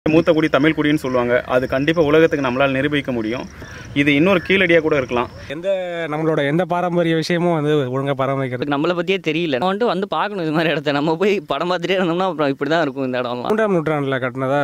மூத்த குடி தமிழ் குடின்னு சொல்லுவாங்க அது கண்டிப்பாக உலகத்துக்கு நம்மளால் நிரூபிக்க முடியும் இது இன்னொரு கீழடியாக கூட இருக்கலாம் எந்த நம்மளோட எந்த பாரம்பரிய விஷயமும் வந்து ஒழுங்காக பராமரிக்கிறது அதுக்கு நம்மளை பற்றியே தெரியல நம்ம வந்துட்டு வந்து பார்க்கணும் இது மாதிரி இடத்த நம்ம போய் படம் பார்த்துட்டே இருந்தோம்னா அப்புறம் இப்படி தான் இருக்கும் இந்த இடம்லாம் மூன்றாம் நூற்றாண்டில் கட்டினதா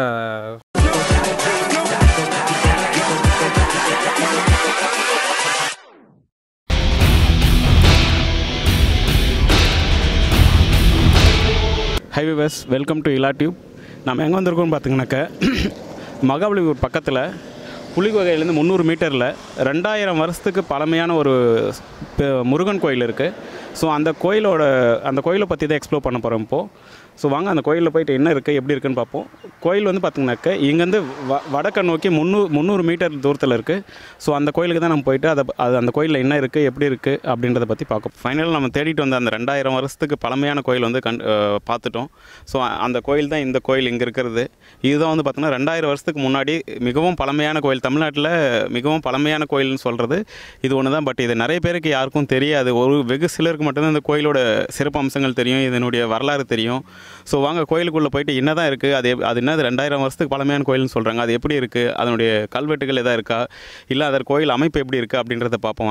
ஹை விவர்ஸ் வெல்கம் டு இலா டியூப் நம்ம எங்கே வந்திருக்கோம்னு பார்த்தீங்கன்னாக்க மகாபலிபுரம் பக்கத்தில் புலிவகையிலேருந்து முந்நூறு மீட்டரில் ரெண்டாயிரம் வருஷத்துக்கு பழமையான ஒரு பெ- முருகன் கோயில் இருக்குது ஸோ அந்த கோயிலோட அந்த கோயிலை பற்றி தான் எக்ஸ்ப்ளோர் பண்ண போகிறோம் இப்போது ஸோ வாங்க அந்த கோயிலில் போயிட்டு என்ன இருக்குது எப்படி இருக்குன்னு பார்ப்போம் கோயில் வந்து பார்த்திங்கனாக்க இங்கேருந்து வ வடக்க நோக்கி முந்நூறு முந்நூறு மீட்டர் தூரத்தில் இருக்குது ஸோ அந்த கோயிலுக்கு தான் நம்ம போயிட்டு அதை அது அந்த கோயிலில் என்ன இருக்குது எப்படி இருக்குது அப்படின்றத பற்றி பார்க்க ஃபைனலாக நம்ம தேடிட்டு வந்த அந்த ரெண்டாயிரம் வருஷத்துக்கு பழமையான கோயில் வந்து கண் அஹ் பார்த்துட்டோம் ஸோ அந்த கோயில் தான் இந்த கோயில் இங்கே இருக்கிறது இதுதான் வந்து பார்த்தீங்கன்னா ரெண்டாயிரம் வருஷத்துக்கு முன்னாடி மிகவும் பழமையான கோயில் தமிழ்நாட்டில் மிகவும் பழமையான கோயில்னு சொல்கிறது இது ஒன்று தான் பட் இது நிறைய பேருக்கு யாருக்கும் தெரியாது ஒரு வெகு சிலருக்கு மட்டும்தான் இந்த கோயிலோட சிறப்பு அம்சங்கள் தெரியும் இதனுடைய வரலாறு தெரியும் ஸோ வாங்க கோயிலுக்குள்ளே போயிட்டு என்ன தான் இருக்குது அது எப்- அது என்னது ரெண்டாயிரம் வருஷத்துக்கு பழமையான கோயில்னு சொல்கிறாங்க அது எப்படி இருக்குது அதனுடைய கல்வெட்டுகள் எதாவது இருக்கா இல்லை அதர் கோயில் அமைப்பு எப்படி இருக்குது அப்படின்றத பார்ப்போம்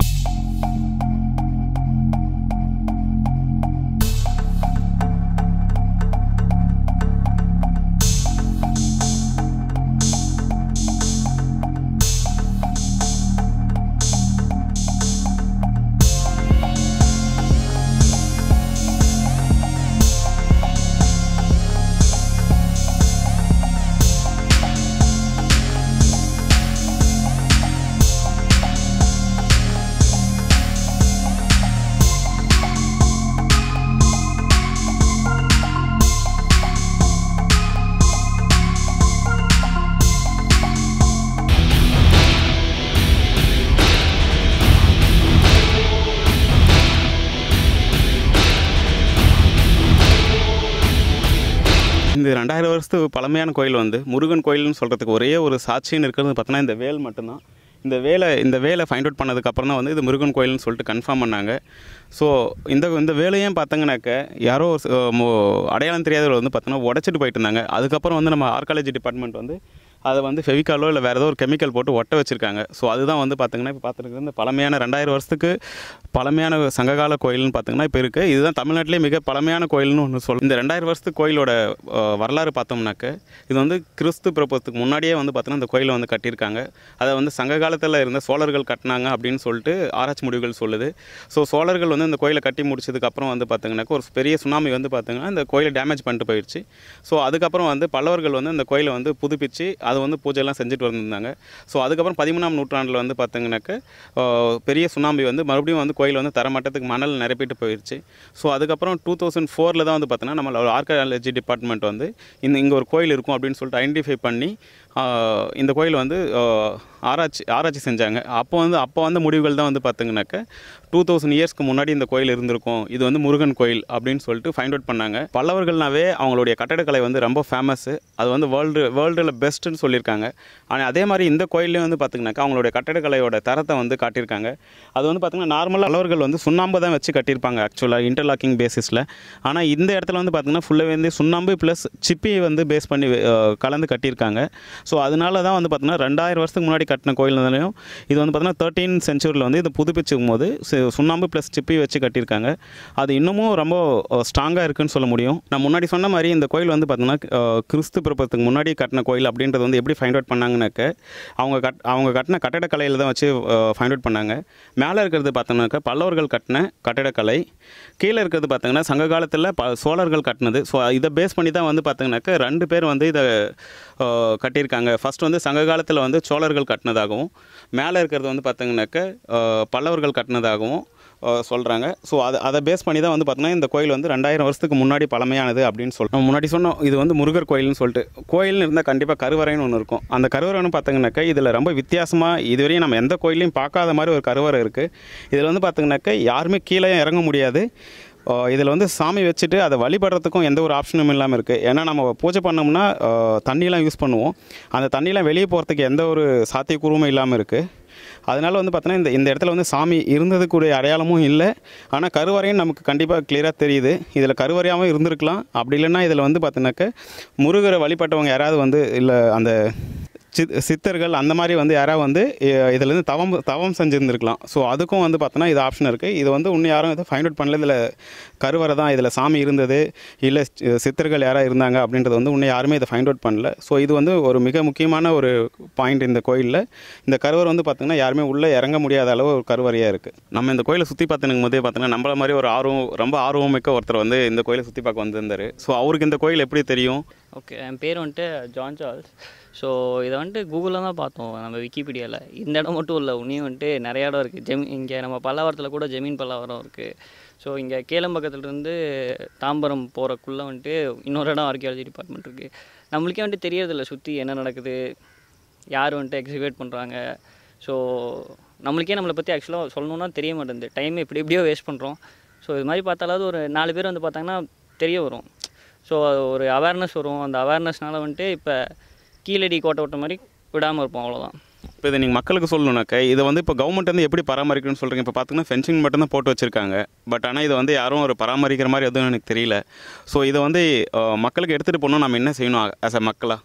இந்த ரெண்டாயிரம் வருஷத்துக்கு பழமையான கோயில் வந்து முருகன் கோயில்னு சொல்கிறதுக்கு ஒரே ஒரு சாட்சின்னு இருக்கிறது பார்த்தோன்னா இந்த வேல் மட்டும்தான் இந்த வேலை இந்த வேலை ஃபைண்ட் அவுட் பண்ணதுக்கப்புறம் தான் வந்து இது முருகன் கோயில்னு சொல்லிட்டு கன்ஃபார்ம் பண்ணாங்க ஸோ இந்த இந்த வேலையும் பார்த்தீங்கன்னாக்க யாரோ ஒரு ச- மோ- அடையாளம் தெரியாதவர்கள் வந்து பார்த்தோன்னா உடச்சிட்டு போயிட்டு இருந்தாங்க அதுக்கப்புறம் வந்து நம்ம ஆர்காலஜி டிபார்ட்மெண்ட் வந்து அதை வந்து ஃபெவிகாலோ இல்லை வேறு ஏதோ ஒரு கெமிக்கல் போட்டு ஒட்ட வச்சுருக்காங்க ஸோ அதுதான் வந்து பார்த்தீங்கன்னா இப்போ பார்த்துருக்குறது இந்த பழமையான ரெண்டாயிரம் வருஷத்துக்கு பழமையான சங்ககால கோயில்னு பார்த்தீங்கன்னா இப்போ இருக்குது இதுதான் தமிழ்நாட்டிலே மிக பழமையான கோயில்னு ஒன்று சொல் இந்த ரெண்டாயிரம் வருஷத்துக்கு கோயிலோட அஹ், வரலாறு பார்த்தோம்னாக்க இது வந்து கிறிஸ்து பிறப்பத்துக்கு முன்னாடியே வந்து பார்த்தீங்கன்னா இந்த கோயிலை வந்து கட்டியிருக்காங்க அதை வந்து சங்க காலத்தில் இருந்த சோழர்கள் கட்டினாங்க அப்படின்னு சொல்லிட்டு ஆராய்ச்சி முடிவுகள் சொல்லுது ஸோ சோழர்கள் வந்து இந்த கோயிலை கட்டி முடிச்சதுக்கப்புறம் வந்து பார்த்தீங்கன்னாக்க ஒரு பெரிய சுனாமி வந்து பார்த்தீங்கன்னா இந்த கோயிலை டேமேஜ் பண்ணிட்டு போயிடுச்சு ஸோ அதுக்கப்புறம் வந்து பல்லவர்கள் வந்து இந்த கோயிலை வந்து புதுப்பிச்சு அதை வந்து பூஜையெல்லாம் செஞ்சுட்டு வந்திருந்தாங்க ஸோ அதுக்கப்புறம் பதிமூணாம் நூற்றாண்டில் வந்து பார்த்தீங்கன்னாக்க ஆஹ், பெரிய சுனாமி வந்து மறுபடியும் வந்து கோயில் வந்து தரமட்டத்துக்கு மணல் நிரப்பிட்டு போயிடுச்சு ஸோ அதுக்கப்புறம் டூ தௌசண்ட் ஃபோரில் தான் வந்து பார்த்தீங்கன்னா நம்ம ஆர்காலஜி டிபார்ட்மெண்ட் வந்து இந்த இங்கே ஒரு கோயில் இருக்கும் அப்படின்னு சொல்லிட்டு ஐடென்டிஃபை பண்ணி ஆஹ், இந்த கோயில் வந்து ஆஹ், ஆராய்ச்சி ஆராய்ச்சி செஞ்சாங்க அப்போ வந்து அப்போ வந்த முடிவுகள் தான் வந்து பார்த்தீங்கன்னாக்க டூ தௌசண்ட் இயர்ஸ்க்கு முன்னாடி இந்த கோயில் இருந்திருக்கும் இது வந்து முருகன் கோயில் அப்படின்னு சொல்லிட்டு ஃபைண்ட் அவுட் பண்ணாங்க பல்லவர்கள்னாவே அவங்களுடைய கட்டடக்கலை வந்து ரொம்ப ஃபேமஸ்ஸு அது வந்து வேர்ல்டு வேர்ல்டில் பெஸ்ட்டுன்னு சொல்லியிருக்காங்க ஆனால் அதே மாதிரி இந்த கோயிலையும் வந்து பார்த்திங்கனாக்கா அவங்களுடைய கட்டடக்கலையோட தரத்தை வந்து காட்டியிருக்காங்க அது வந்து பார்த்திங்கன்னா நார்மலாக பல்லவர்கள் வந்து சுண்ணாம்பு தான் வச்சு கட்டியிருப்பாங்க ஆக்சுவலாக இன்டர்லாக்கிங் பேசிஸில் ஆனால் இந்த இடத்துல வந்து பார்த்திங்கன்னா ஃபுல்லாக வந்து சுண்ணாம்பு ப்ளஸ் சிப்பி வந்து பேஸ் பண்ணி அஹ், கலந்து கட்டியிருக்காங்க ஸோ அதனால தான் வந்து பார்த்திங்கன்னா ரெண்டாயிரம் வருஷத்துக்கு முன்னாடி கட்டின கோயில்னாலையும் இது வந்து பார்த்திங்கன்னா தேர்ட்டீன் சென்ச்சுரியில் வந்து இது புதுப்பிச்சுக்கும் போது சு- சுண்ணாம்பு ப்ளஸ் சிப்பி வச்சு கட்டியிருக்காங்க அது இன்னமும் ரொம்ப ஸ்ட்ராங்காக இருக்குன்னு சொல்ல முடியும் நான் முன்னாடி சொன்ன மாதிரி இந்த கோயில் வந்து பார்த்திங்கன்னா அஹ், கிறிஸ்து பிறப்பத்துக்கு முன்னாடி கட்டின கோயில் அப்படின்றது வந்து எப்படி ஃபைண்ட் அவுட் பண்ணாங்கனாக்க அவங்க கட் அவங்க கட்டின கட்டடக்கலையில் தான் வச்சு ஃபைண்ட் அவுட் பண்ணாங்க மேலே இருக்கிறது பார்த்தோம்னாக்கா பல்லவர்கள் கட்டின கட்டடக்கலை கீழே இருக்கிறது பார்த்தீங்கன்னா சங்க காலத்தில் ப சோழர்கள் கட்டினது ஸோ இதை பேஸ் பண்ணி தான் வந்து பார்த்தீங்கன்னாக்கா ரெண்டு பேர் வந்து இதை அஹ், கட்டியிருக்காங்க ஃபர்ஸ்ட் வந்து சங்க காலத்தில் வந்து சோழர்கள் கட்டினதாகவும் மேலே இருக்கிறது வந்து பார்த்தீங்கன்னாக்கா அஹ், பல்லவர்கள் கட்டினதாகவும் சொல்கிறாங்க ஸோ அதை அதை பேஸ் பண்ணி தான் வந்து பார்த்தீங்கன்னா இந்த கோயில் வந்து ரெண்டாயிரம் வருஷத்துக்கு முன்னாடி பழமையானது அப்படின்னு சொல்லிட்டு நம்ம முன்னாடி சொன்னோம் இது வந்து முருகர் கோயில்னு சொல்லிட்டு கோயில்னு இருந்தால் கண்டிப்பாக கருவறைன்னு ஒன்று இருக்கும் அந்த கருவறைன்னு பார்த்தீங்கன்னாக்கா இதில் ரொம்ப வித்தியாசமாக இதுவரையும் நம்ம எந்த கோயிலையும் பார்க்காத மாதிரி ஒரு கருவறை இருக்குது இதில் வந்து பார்த்தீங்கன்னாக்கா யாருமே கீழே இறங்க முடியாது இதில் வந்து சாமி வச்சுட்டு அதை வழிபடுறதுக்கும் எந்த ஒரு ஆப்ஷனும் இல்லாமல் இருக்குது ஏன்னா நம்ம பூஜை பண்ணோம்னா அஹ், தண்ணியெலாம் யூஸ் பண்ணுவோம் அந்த தண்ணியெலாம் வெளியே போகிறதுக்கு எந்த ஒரு சாத்தியக்கூறுமே இல்லாமல் இருக்குது அதனால் வந்து பார்த்தோன்னா இந்த இந்த இடத்துல வந்து சாமி இருந்ததுக்குரிய அடையாளமும் இல்லை ஆனால் கருவறையும் நமக்கு கண்டிப்பாக கிளியராக தெரியுது இதில் கருவறையாகவும் இருந்திருக்கலாம் அப்படி இல்லைன்னா இதில் வந்து பார்த்தீங்கன்னாக்க முருகரை வழிபட்டவங்க யாராவது வந்து இல்லை அந்த சித் சித்தர்கள் அந்த மாதிரி வந்து யாராவது வந்து இ- இதுல இருந்து தவம் தவம் செஞ்சுருந்துருக்கலாம் ஸோ அதுக்கும் வந்து பார்த்தோன்னா இது ஆப்ஷன் இருக்குது இது வந்து இன்னும் யாரும் இதை ஃபைண்ட் அவுட் பண்ணல இதில் கருவறை தான் இதில் சாமி இருந்தது இல்லை சித்தர்கள் யாராவது இருந்தாங்க அப்படின்றது வந்து இன்னும் யாருமே இதை ஃபைண்ட் அவுட் பண்ணல ஸோ இது வந்து ஒரு மிக முக்கியமான ஒரு பாயிண்ட் இந்த கோயிலில் இந்த கருவறை வந்து பார்த்திங்கன்னா யாருமே உள்ளே இறங்க முடியாத அளவு ஒரு கருவறையாக இருக்குது நம்ம இந்த கோயிலை சுற்றி பார்த்துனுக்கும் போதே பார்த்தீங்கன்னா நம்மள மாதிரி ஒரு ஆர்வம் ரொம்ப ஆர்வமிக்க ஒருத்தர் வந்து இந்த கோயிலை சுற்றி பார்க்க வந்திருந்தார் ஸோ அவருக்கு இந்த கோயில் எப்படி தெரியும் ஓகே என் பேர் வந்துட்டு ஜான் சார்ல்ஸ் ஸோ இதை வந்துட்டு கூகுளில் தான் பார்த்தோம் நம்ம விக்கிபீடியாவில் இந்த இடம் மட்டும் இல்லை உன்னையும் வந்துட்டு நிறைய இடம் இருக்குது ஜெமீன் இங்கே நம்ம பல்லாவரத்தில் கூட ஜெமீன் பல்லாவரம் இருக்குது ஸோ இங்கே கேளம்பக்கத்துலேருந்து தாம்பரம் போகிறக்குள்ளே வந்துட்டு இன்னொரு இடம் ஆர்கியாலஜி டிபார்ட்மெண்ட் இருக்குது நம்மளுக்கே வந்துட்டு தெரியறதில்ல சுற்றி என்ன நடக்குது யார் வந்துட்டு எக்ஸிக்யூட் பண்ணுறாங்க ஸோ நம்மளுக்கே நம்மளை பற்றி ஆக்சுவலாக சொல்லணுன்னா தெரிய மாட்டேங்குது டைம் எப்படி எப்படியோ வேஸ்ட் பண்ணுறோம் ஸோ இது மாதிரி பார்த்தாலாவது ஒரு நாலு பேர் வந்து பார்த்தாங்கன்னா தெரிய வரும் ஸோ ஒரு அவேர்னஸ் வரும் அந்த அவேர்னஸ்னால வந்துட்டு இப்போ கீழடி கோட்டை விட்ட மாதிரி விடாமல் இருப்போம் அவ்வளோதான் இப்போ இதை நீங்கள் மக்களுக்கு சொல்லணுனாக்க இதை வந்து இப்போ கவர்மெண்ட் வந்து எப்படி பராமரிக்கணும்னு சொல்கிறீங்க இப்போ பார்த்தீங்கன்னா ஃபென்சிங் மட்டும்தான் போட்டு வச்சுருக்காங்க பட் ஆனால் இதை வந்து யாரும் ஒரு பராமரிக்கிற மாதிரி எதுவும் எனக்கு தெரியல ஸோ இதை வந்து அஹ், மக்களுக்கு எடுத்துகிட்டு போகணும் நம்ம என்ன செய்யணும் ஆஸ் அ மக்களாக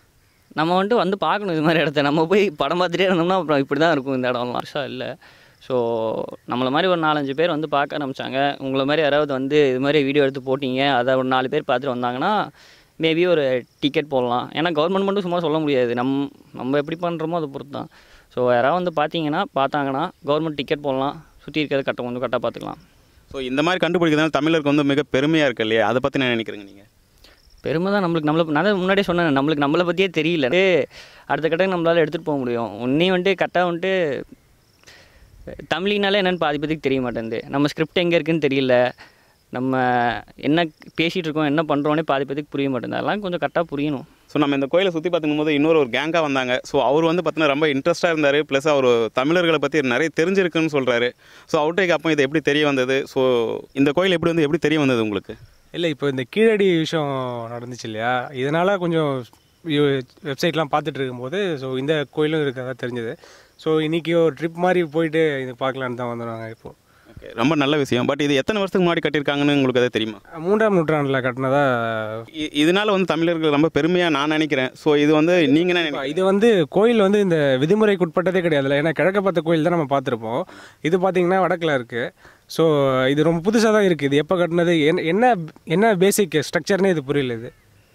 நம்ம வந்துட்டு வந்து பார்க்கணும் இது மாதிரி இடத்த நம்ம போய் படம் பார்த்துட்டே இருந்தோம்னா அப்புறம் இப்படி தான் இருக்கும் இந்த இடம்லாம் வருஷம் இல்லை ஸோ நம்மளை மாதிரி ஒரு நாலஞ்சு பேர் வந்து பார்க்க ஆரம்பிச்சாங்க உங்களை மாதிரி யாராவது வந்து இது மாதிரி வீடியோ எடுத்து போட்டீங்க அதை ஒரு நாலு பேர் பார்த்துட்டு வந்தாங்கன்னா மேபி ஒரு டிக்கெட் போடலாம் ஏன்னா கவர்மெண்ட் மட்டும் சும்மா சொல்ல முடியாது நம் நம்ம எப்படி பண்ணுறோமோ அதை பொறுத்து தான் ஸோ யாராவது வந்து பார்த்தீங்கன்னா பார்த்தாங்கன்னா கவர்மெண்ட் டிக்கெட் போடலாம் சுற்றி இருக்கிறத கரெக்டாக கொஞ்சம் கரெக்டாக பார்த்துக்கலாம் ஸோ இந்த மாதிரி கண்டுபிடிக்கிறதுனால தமிழருக்கு வந்து மிக பெருமையாக இருக்கு இல்லையா அதை பற்றி என்ன நினைக்கிறீங்க நீங்கள் பெருமை தான் நம்மளுக்கு நம்மளை நான் தான் முன்னாடியே சொன்னேன் நம்மளுக்கு நம்மளை பற்றியே தெரியல அடுத்த கட்டத்துக்கு நம்மளால் எடுத்துகிட்டு போக முடியும் உன்னையும் வந்துட்டு கரெக்டாக வந்துட்டு தமிழினாலே என்னென்னு பாதி பேத்துக்கு தெரிய மாட்டேங்குது நம்ம ஸ்கிரிப்ட் எங்கே இருக்குன்னு தெரியல நம்ம என்ன பேசிகிட்டு இருக்கோம் என்ன பண்ணுறோன்னே பாதி பேத்துக்கு புரிய மாட்டேங்குது அதெல்லாம் கொஞ்சம் கரெக்டாக புரியணும் ஸோ நம்ம இந்த கோயிலை சுற்றி பார்த்துக்கும் போது இன்னொரு ஒரு கேங்காக வந்தாங்க ஸோ அவர் வந்து பார்த்தீங்கன்னா ரொம்ப இன்ட்ரெஸ்ட்டாக இருந்தார் ப்ளஸ் அவர் தமிழர்களை பற்றி நிறைய தெரிஞ்சிருக்குன்னு சொல்கிறாரு ஸோ அவுட்டேக்கு அப்போ இது எப்படி தெரிய வந்தது ஸோ இந்த கோயில் எப்படி வந்து எப்படி தெரிய வந்தது உங்களுக்கு இல்லை இப்போ இந்த கீழடி விஷயம் நடந்துச்சு இல்லையா இதனால் கொஞ்சம் வெப்சைட்லாம் பார்த்துட்டு இருக்கும்போது ஸோ இந்த கோயிலும் இருக்கிறதா தெரிஞ்சது ஸோ இன்றைக்கி ஒரு ட்ரிப் மாதிரி போயிட்டு இது பார்க்கலான்னு தான் வந்தோம் நாங்கள் இப்போது ஓகே ரொம்ப நல்ல விஷயம் பட் இது எத்தனை வருஷத்துக்கு முன்னாடி கட்டியிருக்காங்கன்னு உங்களுக்கு அதை தெரியுமா மூன்றாம் நூற்றாண்டில் கட்டினதா இ- இதனால வந்து தமிழர்கள் ரொம்ப பெருமையாக நான் நினைக்கிறேன் ஸோ இது வந்து நீங்கள் என்ன நினைக்கிறீங்க இது வந்து கோயில் வந்து இந்த விதிமுறைக்கு உட்பட்டதே கிடையாதுல்ல ஏன்னா கிழக்க பார்த்த கோயில் தான் நம்ம பார்த்துருப்போம் இது பார்த்தீங்கன்னா வடக்கில் இருக்குது ஸோ இது ரொம்ப புதுசாக தான் இருக்குது இது எப்போ கட்டினது என்ன என்ன என்ன பேசிக் ஸ்ட்ரக்சர்னே இது புரியல இது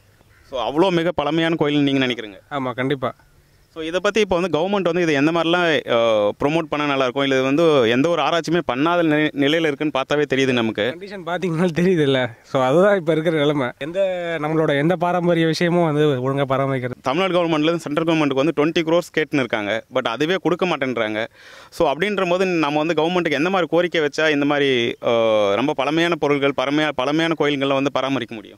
ஸோ அவ்வளோ மிக பழமையான கோயில்னு நீங்கள் நினைக்கிறீங்க ஆமாம் கண்டிப்பாக ஸோ இதை பற்றி இப்போ வந்து கவர்மெண்ட் வந்து இது எந்த மாதிரிலாம் ப்ரொமோட் பண்ண நல்லாயிருக்கும் இல்லை இது வந்து எந்த ஒரு ஆராய்ச்சியுமே பண்ணாத நிலை நிலையில் இருக்குன்னு பார்த்தாவே தெரியுது நமக்கு கண்டிஷன் பார்த்தீங்கன்னா தெரியுது இல்லை ஸோ அதுதான் இப்போ இருக்கிற நிலைமை எந்த நம்மளோட எந்த பாரம்பரிய விஷயமும் வந்து ஒழுங்காக பராமரிக்கிறது தமிழ்நாடு கவர்மெண்ட்லேருந்து சென்ட்ரல் கவர்மெண்ட்டுக்கு வந்து டுவெண்ட்டி க்ரோர்ஸ் கேட்டுன்னு இருக்காங்க பட் அதுவே கொடுக்க மாட்டேன்றாங்க ஸோ அப்படின்ற போது நம்ம வந்து கவர்மெண்ட்டுக்கு எந்த மாதிரி கோரிக்கை வச்சா இந்த மாதிரி அஹ், ரொம்ப பழமையான பொருட்கள் பழமையான பழமையான கோயில்களை வந்து பராமரிக்க முடியும்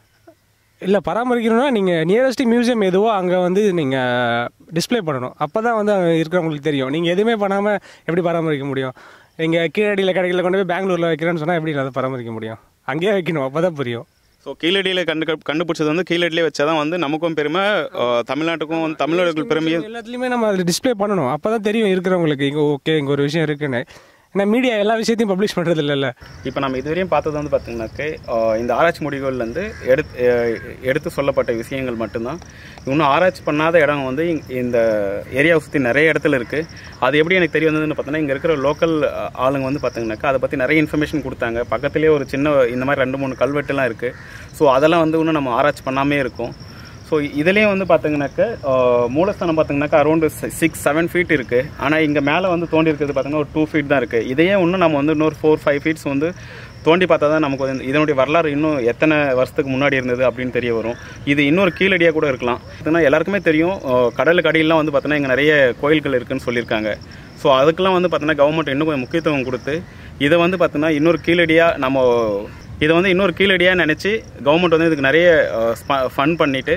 இல்லை பராமரிக்கணும்னா நீங்கள் நியரஸ்ட் மியூசியம் எதுவோ அங்கே வந்து நீங்கள் டிஸ்ப்ளே பண்ணணும் அப்போ தான் வந்து அங்க இருக்கிறவங்களுக்கு தெரியும் நீங்கள் எதுவுமே பண்ணாமல் எப்படி பராமரிக்க முடியும் இங்கே கீழடியில் கடைகளில் கொண்டு போய் பெங்களூரில் வைக்கிறேன்னு சொன்னால் எப்படி அதை பராமரிக்க முடியும் அங்கேயே வைக்கணும் அப்போ தான் புரியும் ஸோ கீழடியில் கண்டு கண்டுபிடிச்சது வந்து கீழடியிலே வச்சா தான் வந்து நமக்கும் பெருமை அஹ், தமிழ்நாட்டுக்கும் வந்து தமிழர்கள் பெருமையும் எல்லாத்துலேயுமே நம்ம அதில் டிஸ்ப்ளே பண்ணணும் அப்போ தான் தெரியும் இருக்கிறவங்களுக்கு இங்கே ஓகே இங்கே ஒரு விஷயம் இருக்குன்னு ஏன்னா மீடியா எல்லா விஷயத்தையும் பப்ளிஷ் பண்ணுறது இல்லைல்ல இப்போ நம்ம இதுவரையும் பார்த்தது வந்து பார்த்திங்கனாக்கே ஆஹ் இந்த ஆராய்ச்சி முடிவுகள்லேருந்து எடுத்து அஹ் எடுத்து சொல்லப்பட்ட விஷயங்கள் மட்டும்தான் இன்னும் ஆராய்ச்சி பண்ணாத இடம் வந்து இங்க- இந்த ஏரியாவை சுற்றி நிறைய இடத்துல இருக்குது அது எப்படி எனக்கு தெரிய வந்ததுன்னு பார்த்தோன்னா இங்கே இருக்கிற லோக்கல் ஆளுங்க வந்து பார்த்தீங்கன்னாக்கா அதை பற்றி நிறைய இன்ஃபர்மேஷன் கொடுத்தாங்க பக்கத்துலேயே ஒரு சின்ன இந்த மாதிரி ரெண்டு மூணு கல்வெட்டுலாம் இருக்குது ஸோ அதெல்லாம் வந்து இன்னும் நம்ம ஆராய்ச்சி பண்ணாமே இருக்கும் ஸோ இதுலேயே வந்து பார்த்தீங்கன்னாக்க ஆஹ் மூலஸ்தானம் பார்த்தீங்கன்னாக்கா அரௌண்டு சிக்ஸ் செவன் ஃபீட் இருக்குது ஆனால் இங்கே மேலே வந்து தோண்டி இருக்கிறது பார்த்தீங்கன்னா ஒரு டூ ஃபீட் தான் இருக்குது இதையே இன்னும் நம்ம வந்து இன்னொரு ஃபோர் ஃபைவ் ஃபீட்ஸ் வந்து தோண்டி பார்த்தா தான் நமக்கு வந்து இதனுடைய வரலாறு இன்னும் எத்தனை வருஷத்துக்கு முன்னாடி இருந்தது அப்படின்னு தெரிய வரும் இது இன்னொரு கீழடியாக கூட இருக்கலாம் ஏன்னா எல்லாருக்குமே தெரியும் ஆஹ் கடலுக்கு அடியிலாம் வந்து பார்த்தீங்கன்னா இங்கே நிறைய கோயில்கள் இருக்குன்னு சொல்லியிருக்காங்க ஸோ அதுக்கெல்லாம் வந்து பார்த்தீங்கன்னா கவர்மெண்ட் இன்னும் கொஞ்சம் முக்கியத்துவம் கொடுத்து இதை வந்து பார்த்தீங்கன்னா இன்னொரு கீழடியாக நம்ம இதை வந்து இன்னொரு கீழடியாக நினச்சி கவர்மெண்ட் வந்து இதுக்கு நிறைய ஃபன் பண்ணிட்டு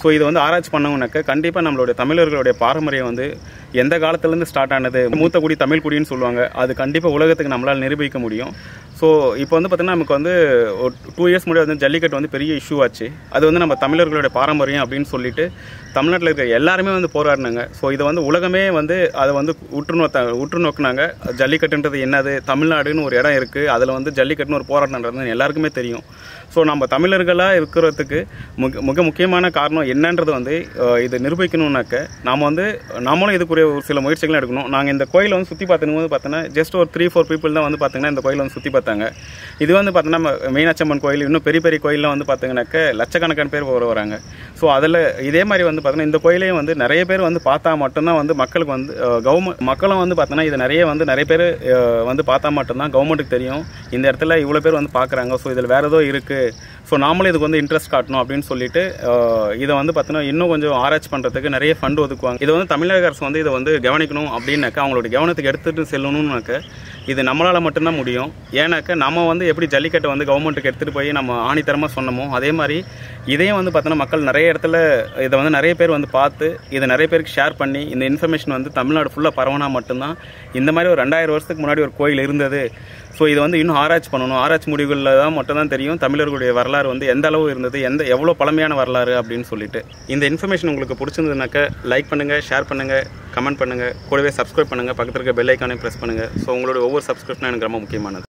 ஸோ இது வந்து ஆராய்ச்சி பண்ணவனாக்க கண்டிப்பாக நம்மளுடைய தமிழர்களுடைய பாரம்பரியம் வந்து எந்த காலத்துலேருந்து ஸ்டார்ட் ஆனது மூத்த குடி தமிழ் குடின்னு சொல்லுவாங்க அது கண்டிப்பாக உலகத்துக்கு நம்மளால் நிரூபிக்க முடியும் ஸோ இப்போ வந்து பார்த்தீங்கன்னா நமக்கு வந்து ஒரு டூ இயர்ஸ் முன்னாடி வந்து ஜல்லிக்கட்டு வந்து பெரிய இஷ்யூ ஆச்சு அது வந்து நம்ம தமிழர்களுடைய பாரம்பரியம் அப்படின்னு சொல்லிட்டு தமிழ்நாட்டில் இருக்க எல்லாருமே வந்து போராடினாங்க ஸோ இதை வந்து உலகமே வந்து அதை வந்து உற்று நோத்த உற்று நோக்குனாங்க ஜல்லிக்கட்டுன்றது என்னது தமிழ்நாடுன்னு ஒரு இடம் இருக்குது அதில் வந்து ஜல்லிக்கட்டுன்னு ஒரு போராட்டம்ன்றது எல்லாருக்குமே தெரியும் ஸோ நம்ம தமிழர்களாக இருக்கிறதுக்கு மிக மிக முக்கியமான காரணம் என்னன்றது வந்து அஹ், இது நிரூபிக்கணும்னாக்க நாம் வந்து நாமளும் இதுக்குரிய ஒரு சில முயற்சிகளும் எடுக்கணும் நாங்கள் இந்த கோயிலை வந்து சுற்றி பார்த்துக்கும் பார்த்தோன்னா ஜஸ்ட் ஒரு த்ரீ ஃபோர் பீப்புள் தான் வந்து பார்த்தீங்கன்னா இந்த கோயிலை வந்து சுற்றி பார்த்தாங்க இது வந்து பார்த்தோன்னா நம்ம மீனாட்சம்மன் கோயில் இன்னும் பெரிய பெரிய கோயிலில் வந்து பார்த்தீங்கன்னாக்க லட்சக்கணக்கான பேர் வர வராங்க ஸோ அதில் இதே மாதிரி வந்து பார்த்தீங்கன்னா இந்த கோயிலையும் வந்து நிறைய பேர் வந்து பார்த்தா மட்டும்தான் வந்து மக்களுக்கு வந்து கவர்மெண்ட் மக்களும் வந்து பார்த்தோன்னா இது நிறைய வந்து நிறைய பேர் அஹ், வந்து பார்த்தா மட்டும்தான் கவர்மெண்ட்டுக்கு தெரியும் இந்த இடத்துல இவ்வளோ பேர் வந்து பார்க்குறாங்க ஸோ இதில் வேறு ஏதோ இருக்குது ஸோ நாமளும் இதுக்கு வந்து இன்ட்ரெஸ்ட் காட்டணும் அப்படின்னு சொல்லிட்டு அஹ், இதை வந்து பார்த்தீங்கன்னா இன்னும் கொஞ்சம் ஆராய்ச்சி பண்ணுறதுக்கு நிறைய ஃபண்ட் ஒதுக்குவாங்க இதை வந்து தமிழக அரசு வந்து இதை வந்து கவனிக்கணும் அப்படின்னாக்கா அவங்களோட கவனத்துக்கு எடுத்துகிட்டு செல்லணும்னாக்க இது நம்மளால் மட்டும்தான் முடியும் ஏன்னாக்க நம்ம வந்து எப்படி ஜல்லிக்கட்டை வந்து கவர்மெண்ட்டுக்கு எடுத்துகிட்டு போய் நம்ம ஆணித்தரமாக சொன்னோமோ அதே மாதிரி இதையும் வந்து பார்த்தோன்னா மக்கள் நிறைய இடத்துல இதை வந்து நிறைய பேர் வந்து பார்த்து இதை நிறைய பேருக்கு ஷேர் பண்ணி இந்த இன்ஃபர்மேஷன் வந்து தமிழ்நாடு ஃபுல்லாக பரவனா மட்டும்தான் இந்த மாதிரி ஒரு ரெண்டாயிரம் வருஷத்துக்கு முன்னாடி ஒரு கோயில் இருந்தது ஸோ இதை வந்து இன்னும் ஆராய்ச்சி பண்ணணும் ஆராய்ச்சி முடிவுகளில் தான் மட்டும்தான் தெரியும் தமிழர்களுடைய வரலாறு வந்து எந்த அளவு இருந்தது எந்த எவ்வளோ பழமையான வரலாறு அப்படின்னு சொல்லிட்டு இந்த இன்ஃபர்மேஷன் உங்களுக்கு பிடிச்சிருந்ததுனாக்க லைக் பண்ணுங்கள் ஷேர் பண்ணுங்கள் கமெண்ட் பண்ணுங்கள் கூடவே சப்ஸ்கிரைப் பண்ணுங்கள் பக்கத்தில் இருக்க பெல் ஐக்கானே ப்ரெஸ் பண்ணுங்கள் ஸோ உங்களுடைய ஒவ்வொரு சப்ஸ்கிரிப்ஷனும் எனக்கு ரொம்ப முக்கியமானது